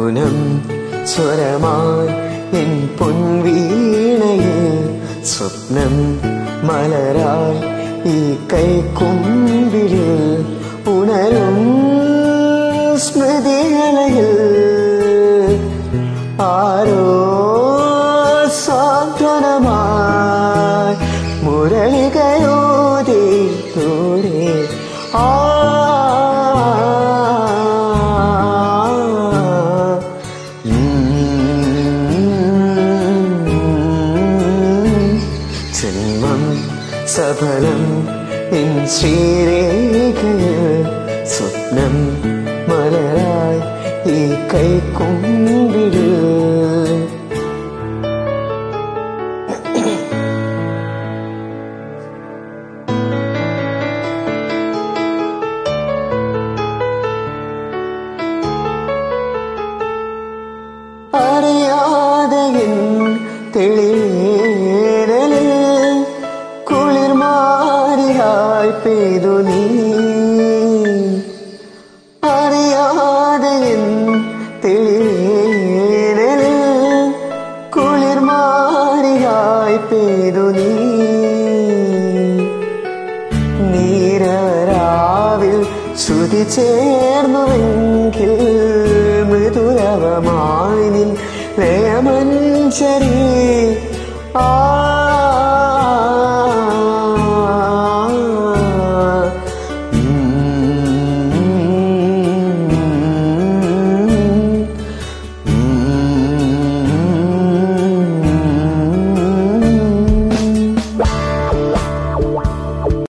മൗനം സ്വരമായി എൻ പൊൻവീണയിൽ സ്വപ്നം മലരായി ഈ കൈക്കുമ്പിൽ ഉണരും സ്മൃതികളയിൽ ആരോ സാന്ത്വനമായി മുരളികയോടെ ആ ജന്മം സഫലം എൻ ശ്രീരേഖയിൽ സ്വപ്നം മലരായി ഈ കൈക്കുമ്പിൽ അറിയാതെ എൻ തെളിവേനലിൽ കുളിർമാരിയായി പെയ്തു നീ അറിയാതെ എൻ തെളിവേനലിൽ കുളിർമാരിയായി പെയ്തു നീ നീരരാവിൽ ശ്രുതി ചേർന്നുവെങ്കിൽ മൃദുലവമായി നിൻ ലയമഞ്ചരി